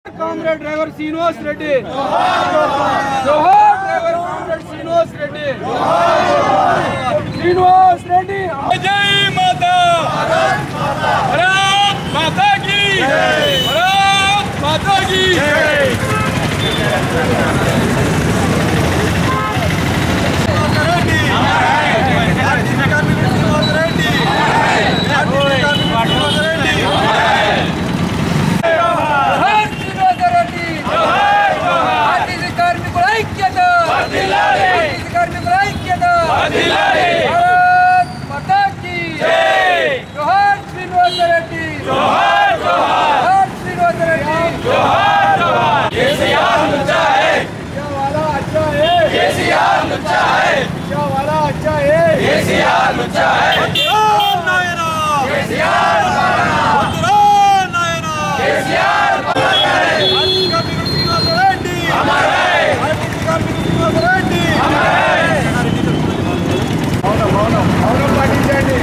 comrade driver Srinivas Reddy జోహార్ driver comrade Srinivas Reddy Srinivas Reddy జై మాతా భారత్ మాతా కీ భారత్ మాతా కీ జోహార్ శ్రీనివాస్ రెడ్డి ఆర్టీసీ కార్మికుల ఐక్యత ఆర్టీసీ కార్మికుల ఐక్యత భారత్ మాతా కీ జోహార్ శ్రీనివాస్ రెడ్డి జోహార్ శ్రీనివాస్ రెడ్డి क्या वाला अच्छा है केसीआर लुच्चा है क्या वाला अच्छा है केसीआर लुच्चा है మౌనం పాటించండి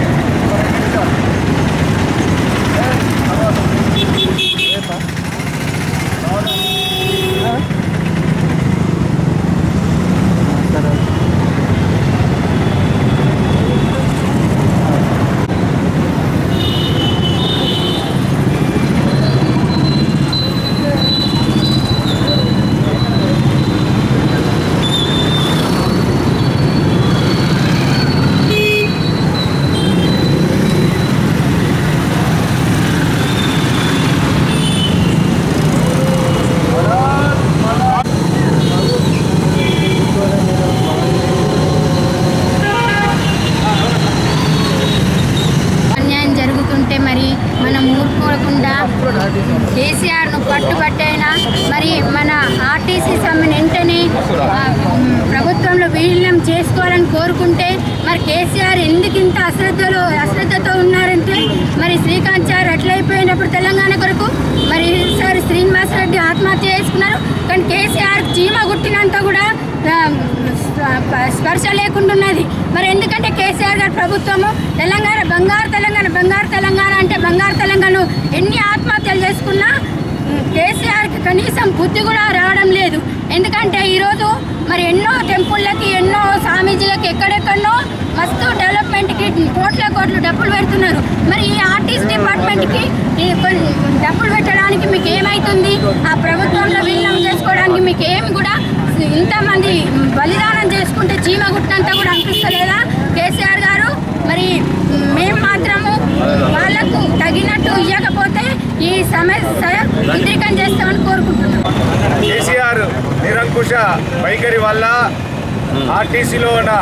అన్యాయం జరుగుతుంటే మరి మనం ఊరుకోకుండా కేసీఆర్ను పట్టుబట్టైనా మరి మన ఆర్టీసీ సమ్మెను వెంటనే ఆ, ఉమ్, ప్రభుత్వంలో విలీనం చేసుకోవాలని కోరుకుంటే మరి కేసీఆర్ ఎందుకు ఇంత అశ్రద్ధలో అశ్రద్ధతో ఉన్నారంటే మరి శ్రీకాంత్ సార్ ఎట్లయిపోయినప్పుడు తెలంగాణ కొరకు మరి సార్ శ్రీనివాస్ రెడ్డి ఆత్మహత్య చేసుకున్నారు కానీ కేసీఆర్ చీమ గుట్టినంత కూడా ఆ, స్ప- స్పర్శ లేకుండా ఉన్నది మరి ఎందుకంటే కేసీఆర్ గారి ప్రభుత్వము తెలంగాణ బంగారు తెలంగాణ బంగారు తెలంగాణ అంటే బంగారు తెలంగాణ ఎన్ని ఆత్మహత్యలు చేసుకున్నా ఉమ్, కేసీఆర్కి కనీసం బుద్ధి కూడా రావడం లేదు ఎందుకంటే ఈరోజు మరి ఎన్నో టెంపుల్లకి ఎన్నో స్వామీజీలకి ఎక్కడెక్కడో మస్తు డెవలప్మెంట్కి కోట్ల కోట్లు డబ్బులు పెడుతున్నారు మరి ఈ ఆర్టీసీ డిపార్ట్మెంట్కి ఈ కొన్ని డబ్బులు పెట్టడానికి మీకు ఏమవుతుంది ఆ ప్రభుత్వంలో విలీనం చేసుకోవడానికి మీకు ఏమి కూడా ఇంతమంది బలిదానం చేసుకుంటే చీమ గుట్టినంత కూడా అనిపిస్తలేదా కేసీఆర్ గారు మరి మేము మాత్రము వాళ్ళకు తగినట్టు ఇవ్వకపోతే ఈ సమస్య ఉద్రికం చేస్తామని కోరుకుంటున్నాం కేసీఆర్ నిరంకుశ వైఖరి వల్ల ఆర్టీసీలో ఉన్న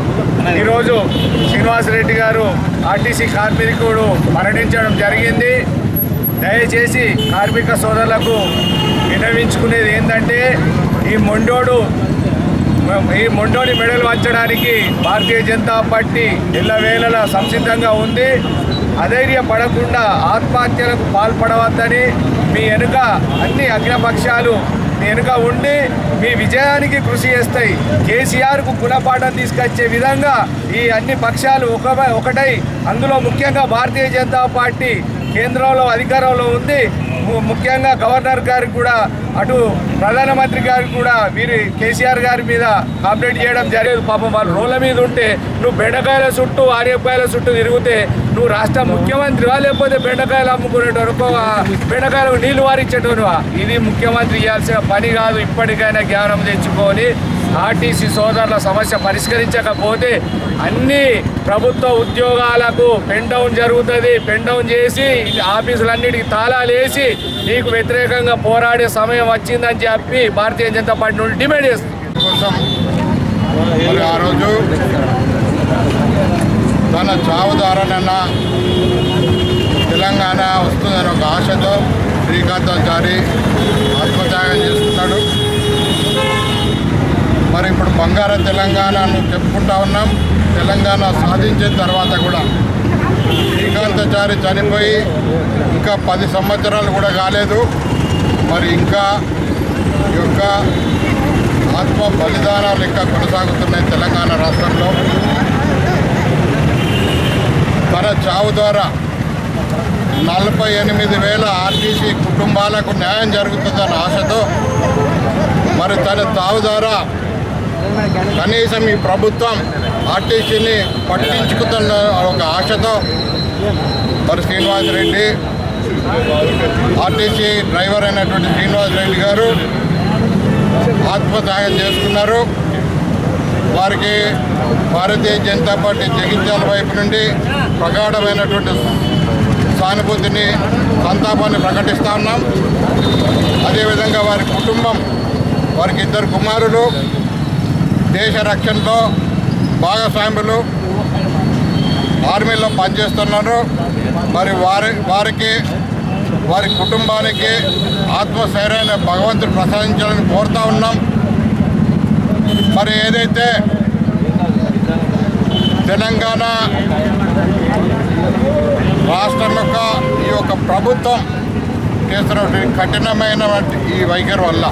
ఈరోజు శ్రీనివాసరెడ్డి గారు ఆర్టీసీ కార్మికుడు మరణించడం జరిగింది దయచేసి కార్మిక సోదరులకు వినవించుకునేది ఏంటంటే ఈ మొండోడు ఈ మొండోని మెడలు వంచడానికి భారతీయ జనతా పార్టీ ఎల్లవేళలా సంసిద్ధంగా ఉంది అధైర్యపడకుండా ఆత్మహత్యలకు పాల్పడవద్దని మీ వెనుక అన్ని అగ్రపక్షాలు మీ వెనుక ఉండి మీ విజయానికి కృషి చేస్తాయి కేసీఆర్కు గుణపాఠం తీసుకొచ్చే విధంగా ఈ అన్ని పక్షాలు ఒక ఒకటై అందులో ముఖ్యంగా భారతీయ జనతా పార్టీ కేంద్రంలో అధికారంలో ఉంది ము- ముఖ్యంగా గవర్నర్ గారికి కూడా అటు ప్రధానమంత్రి గారికి కూడా వీరి కేసీఆర్ గారి మీద కంప్లైంట్ చేయడం జరిగేది పాపం వాళ్ళు రోడ్ల మీద ఉంటే నువ్వు బెండకాయల చుట్టూ ఆర్యపాయల చుట్టూ తిరిగితే నువ్వు రాష్ట్ర ముఖ్యమంత్రివా లేకపోతే బెండకాయలు అమ్ముకునేటోనుకో బెండకాయలకు నీళ్లు వారిచ్చేటోనువా ఇది ముఖ్యమంత్రి చేయాల్సిన పని కాదు ఇప్పటికైనా జ్ఞానం తెచ్చుకొని ఆర్టీసీ సోదరుల సమస్య పరిష్కరించకపోతే అన్ని ప్రభుత్వ ఉద్యోగాలకు పెన్ డౌన్ జరుగుతుంది పెన్ డౌన్ చేసి ఆఫీసులన్నిటికీ తాళాలు వేసి నీకు వ్యతిరేకంగా పోరాడే సమయం వచ్చిందని చెప్పి భారతీయ జనతా పార్టీ నుండి డిమాండ్ చేస్తుంది కోసం మరి ఆ రోజు తన చావు ద్వారానన్నా తెలంగాణ వస్తుందని ఒక ఆశతో శ్రీకాంతాచారి ఆత్మత్యాగం చేసుకున్నాడు మరి ఇప్పుడు బంగారు తెలంగాణను చెప్పుకుంటా ఉన్నాం తెలంగాణ సాధించిన తర్వాత కూడా శ్రీకాంతాచారి చనిపోయి ఇంకా పది సంవత్సరాలు కూడా కాలేదు మరి ఇంకా ఈ యొక్క ఆత్మ బలిదానాలు ఇంకా కొనసాగుతున్నాయి తెలంగాణ రాష్ట్రంలో తన చావు ద్వారా నలభై ఎనిమిది వేల ఆర్టీసీ కుటుంబాలకు న్యాయం జరుగుతుందన్న ఆశతో మరి తన తావు ద్వారా కనీసం ఈ ప్రభుత్వం ఆర్టీసీని పట్టించుకుతున్న ఒక ఆశతో మరి శ్రీనివాస్ రెడ్డి ఆర్టీసీ డ్రైవర్ అయినటువంటి శ్రీనివాస్ రెడ్డి గారు ఆత్మత్యాగం చేసుకున్నారు వారికి భారతీయ జనతా పార్టీ జగిత్యాల వైపు నుండి ప్రగాఢమైనటువంటి సానుభూతిని సంతాపాన్ని ప్రకటిస్తా ఉన్నాం అదేవిధంగా వారి కుటుంబం వారికి ఇద్దరు కుమారులు దేశ రక్షణలో భాగస్వాములు ఆర్మీలో పనిచేస్తున్నారు మరి వారి వారికి వారి కుటుంబానికి ఆత్మస్థైర్యాన్ని భగవంతుడు ప్రసాదించాలని కోరుతా ఉన్నాం మరి ఏదైతే తెలంగాణ రాష్ట్రం యొక్క ఈ యొక్క ప్రభుత్వం చేస్తున్నటువంటి కఠినమైన ఈ వైఖరి వల్ల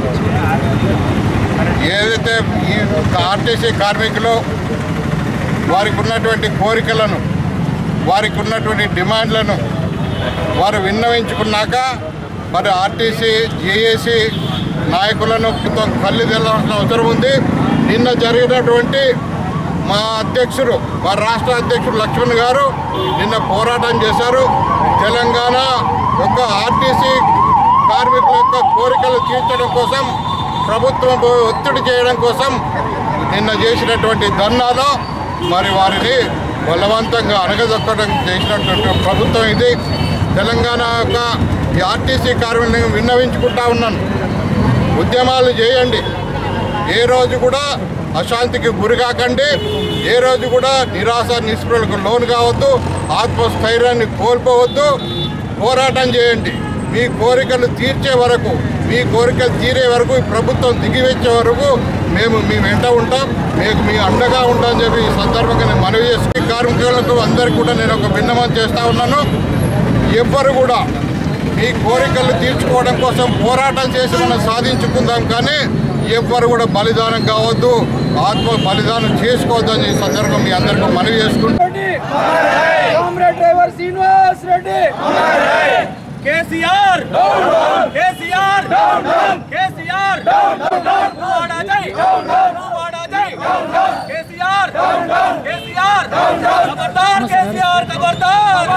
ఏదైతే ఈ ఆర్టీసీ కార్మికులు వారికి ఉన్నటువంటి కోరికలను వారికి ఉన్నటువంటి డిమాండ్లను వారు విన్నవించుకున్నాక మరి ఆర్టీసీ జేఏసీ నాయకులను కొంత కళ్ళు తెలవాల్సిన అవసరం ఉంది నిన్న జరిగినటువంటి మా అధ్యక్షుడు మా రాష్ట్ర అధ్యక్షుడు లక్ష్మణ్ గారు నిన్న పోరాటం చేశారు తెలంగాణ యొక్క ఆర్టీసీ కార్మికుల యొక్క కోరికలు తీర్చడం కోసం ప్రభుత్వం ఒత్తిడి చేయడం కోసం నిన్న చేసినటువంటి ధర్నాలో మరి వారిని బలవంతంగా అణగదొక్కడం చేసినటువంటి ప్రభుత్వం ఇది తెలంగాణ యొక్క ఈ ఆర్టీసీ కార్మికులను విన్నవించుకుంటా ఉన్నాను ఉద్యమాలు చేయండి ఏ రోజు కూడా అశాంతికి గురి కాకండి ఏ రోజు కూడా నిరాశ నిస్పృహలకు లోను కావద్దు ఆత్మస్థైర్యాన్ని కోల్పోవద్దు పోరాటం చేయండి మీ కోరికలు తీర్చే వరకు మీ కోరికలు తీరే వరకు ఈ ప్రభుత్వం దిగివచ్చే వరకు మేము మీ వెంట ఉంటాం మీకు మీ అండగా ఉంటామని చెప్పి ఈ సందర్భంగా నేను మనవి చేసుకుని కార్మికులకు అందరికీ కూడా నేను ఒక భిన్నమం చేస్తా ఉన్నాను ఎవ్వరు కూడా మీ కోరికలు తీర్చుకోవడం కోసం పోరాటం చేసి మనం సాధించుకుందాం కానీ ఎవ్వరు కూడా బలిదానం కావద్దు ఆత్మ బలిదానం చేసుకోవద్దని ఈ సందర్భం మీ అందరికీ మనవి చేసుకుంటూ Reddy comrade driver Srinivas Reddy KCR KCR KCR వాడా జై వాడా జై కేసీఆర్ కేసీఆర్ ఖబర్దార్ కేసీఆర్ ఖబర్దార్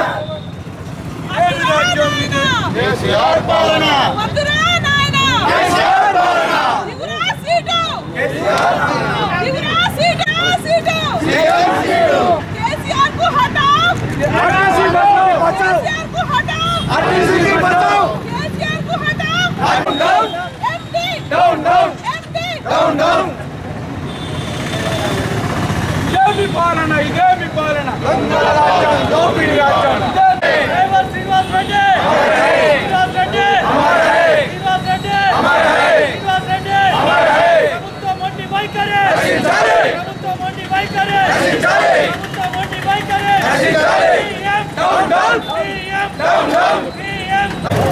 ఏమి రాజ్యం ఇది కేసీఆర్ పాలన వద్దురా నాయనా కేసీఆర్ పాలన దిగురా సీటు దిగురా సీటు సీటు కేసీఆర్ కు హటావ్ ఆర్టీసీ బచాओ బచాओ కేసీఆర్ కు హటావ్ आरटीसी की बचाओ కేసీఆర్ కు హటావ్ down down MP down down MP down down ఇదేమి పాలన ఇదేమి పాలన దొంగల రాజ్యం దోపిడీ రాజ్యం డ్రైవర్ శ్రీనివాస్ రెడ్డి శ్రీనివాస్ రెడ్డి శ్రీనివాస్ రెడ్డి శ్రీనివాస్ రెడ్డి ప్రభుత్వం మొండి వైఖరి ప్రభుత్వం మొండి వైఖరి ప్రభుత్వం మొండి వైఖరి CM down down CM down down CM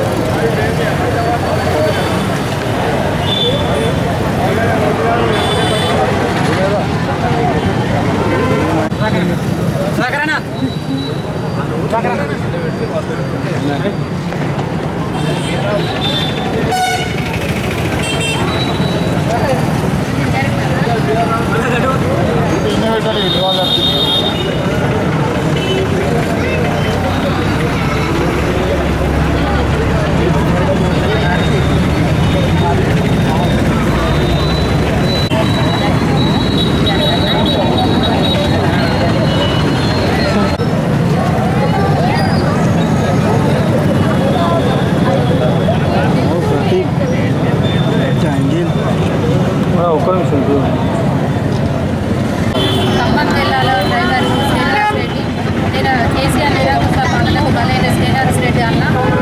Khammam జిల్లాలో డ్రైవర్ శ్రీనివాస్ రెడ్డి నేను కేసీఆర్ నిరాకుశ పనులకు బలైన శ్రీనివాస్ రెడ్డి అన్న